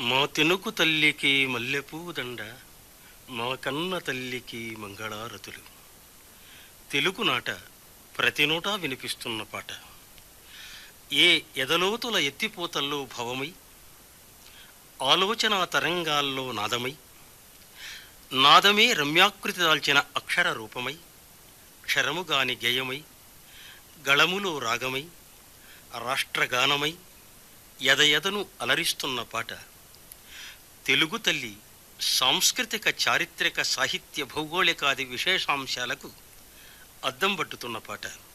మా తెనుకు తల్లికి మల్లెపూ దండ మా కన్న తల్లికి మంగళారతులు తెలుగు నాట ప్రతి నోటా వినిపిస్తున్న పాట ఏ ఎదలోతుల ఎత్తిపోతల్లో భవమై ఆలోచన తరంగాల్లో నాదమై నాదమే రమ్యాకృతి దాల్చిన అక్షర రూపమై క్షరముగాని గేయమై గళములో రాగమై రాష్ట్రగానమై ఎద ఎదను అలరిస్తున్న పాట తెలుగు తల్లి సాంస్కృతిక చారిత్రక సాహిత్య భౌగోళికాది విశేషాంశాలకు అద్దం పట్టుతున్న పాట